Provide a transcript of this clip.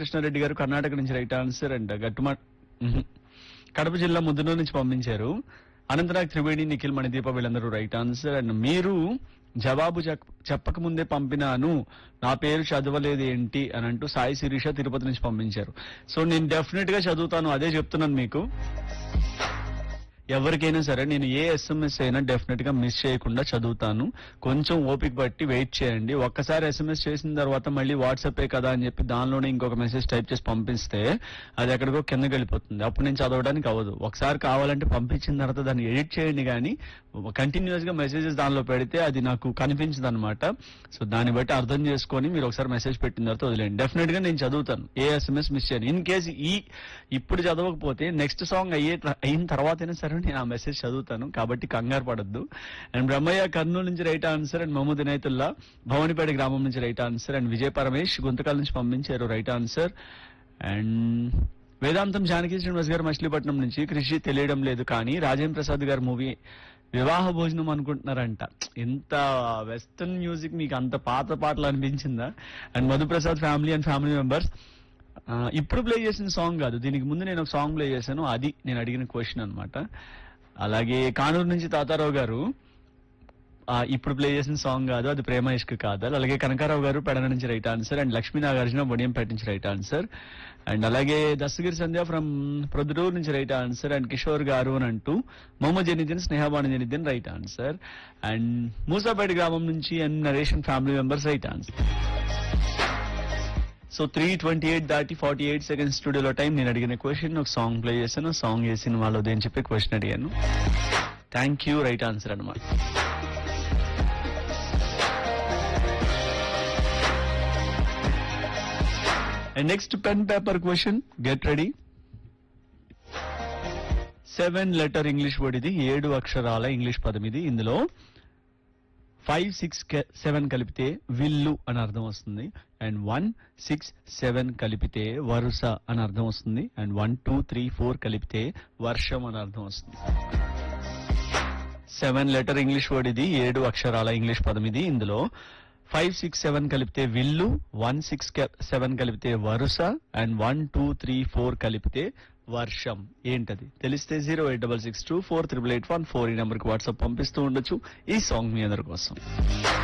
రామకృష్ణారెడ్డి గారు కర్ణాటక నుంచి right answer and గట్టుమా మ్హూ. కడప జిల్లా ముద్దునూరు నుంచి పంపించారు అనంతనాగ్ త్రివేణి నిఖిల్ మణిదీప వీళ్ళందరూ రైట్ ఆన్సర్ అండ్ మీరు జవాబు చెప్- చెప్పక ముందే పంపినాను నా పేరు చదవలేదు ఏంటి అని అంటూ సాయి శిరీష తిరుపతి నుంచి పంపించారు సో నేను డెఫినెట్ గా చదువుతాను అదే చెప్తున్నాను మీకు ఎవరికైనా సరే నేను ఏ ఎస్ఎంఎస్ అయినా డెఫినెట్ గా మిస్ చేయకుండా చదువుతాను కొంచెం ఓపిక బట్టి వెయిట్ చేయండి ఒక్కసారి ఎస్ఎంఎస్ చేసిన తర్వాత మళ్ళీ వాట్సాపే కదా అని చెప్పి దానిలోనే ఇంకొక మెసేజ్ టైప్ చేసి పంపిస్తే అది ఎక్కడికో కిందకి వెళ్ళిపోతుంది అప్పుడు నేను చదవడానికి అవ్వదు ఒకసారి కావాలంటే పంపించిన తర్వాత దాన్ని ఎడిట్ చేయండి కానీ కంటిన్యూస్ గా మెసేజెస్ దానిలో పెడితే అది నాకు కనిపించదు అనమాట సో దాన్ని బట్టి అర్థం చేసుకొని మీరు ఒకసారి మెసేజ్ పెట్టిన తర్వాత వదిలేండి డెఫినెట్ గా నేను చదువుతాను ఏ ఎస్ఎంఎస్ మిస్ చేయను ఇన్ కేసు ఈ ఇప్పుడు చదవకపోతే నెక్స్ట్ సాంగ్ అయ్యే అయిన తర్వాతైనా సరే నేను ఆ మెసేజ్ చదువుతాను కాబట్టి కంగారు పడద్దు అండ్ బ్రహ్మయ్య కర్నూలు నుంచి right answer and Mohammed Inayatullah Bhavanipeta గ్రామం నుంచి right answer and Vijay Paramesh Guntakal నుంచి పంపించారు రైట్ ఆన్సర్ అండ్ వేదాంతం జానకి శ్రీనివాస్ గారు మచిలీపట్నం నుంచి కృషి తెలియడం లేదు కానీ రాజేంద్ర ప్రసాద్ గారి మూవీ వివాహ భోజనం అనుకుంటున్నారంట ఎంత వెస్టర్న్ మ్యూజిక్ మీకు అంత పాత పాటలు అనిపించిందా and Madhuprasad family and family members ఇప్పుడు ప్లే చేసిన సాంగ్ కాదు దీనికి ముందు నేను ఒక సాంగ్ ప్లే చేశాను అది నేను అడిగిన క్వశ్చన్ అన్నమాట అలాగే కానూరు నుంచి తాతారావు గారు ఆ, ఇప్పుడు ప్లే చేసిన సాంగ్ కాదు అది ప్రేమ ఇష్క్ కాదు అలాగే కనకారావు గారు పెడన నుంచి right answer and Lakshmi Nagarjuna Bodiyampeta నుంచి రైట్ ఆన్సర్ అండ్ అలాగే దస్తగిరి సంధ్య ఫ్రమ్ ప్రొద్దుటూరు నుంచి right answer and Kishore garu అని అంటూ Mohammed Janiddin Snehabanu Janiddin right answer and Musapeta గ్రామం నుంచి and Nareshan family members right answer so three twenty eight దాటి ఫార్టీ ఎయిట్ సెకండ్స్ స్టూడియోలో టైం నేను అడిగిన క్వశ్చన్ ఒక సాంగ్ ప్లే చేశాను సాంగ్ ఏ సినిమాలో అని చెప్పి క్వశ్చన్ అడిగాను థ్యాంక్ యూ రైట్ ఆన్సర్ అనమాట and next pen paper question get ready seven letter English word ఇది ఏడు అక్షరాల ఇంగ్లీష్ పదం ఇది ఇందులో ఫైవ్ సిక్స్ సెవెన్ కలిపితే విల్లు అని అర్థం వస్తుంది అండ్ వన్ సిక్స్ సెవెన్ కలిపితే వరుస అని అర్థం వస్తుంది and one two three four కలిపితే వర్షం అని అర్థం వస్తుంది సెవెన్ లెటర్ ఇంగ్లీష్ వర్డ్ ఇది ఏడు అక్షరాల ఇంగ్లీష్ పదం ఇది ఇందులో ఫైవ్ సిక్స్ సెవెన్ కలిపితే విల్లు వన్ సిక్స్ సెవెన్ కలిపితే వరుస and one two three four కలిపితే వర్షం ఏంటది తెలిస్తే zero eight double six two four triple eight one four ఈ నెంబర్కి వాట్సాప్ పంపిస్తూ ఉండొచ్చు ఈ సాంగ్ మీ అందరి కోసం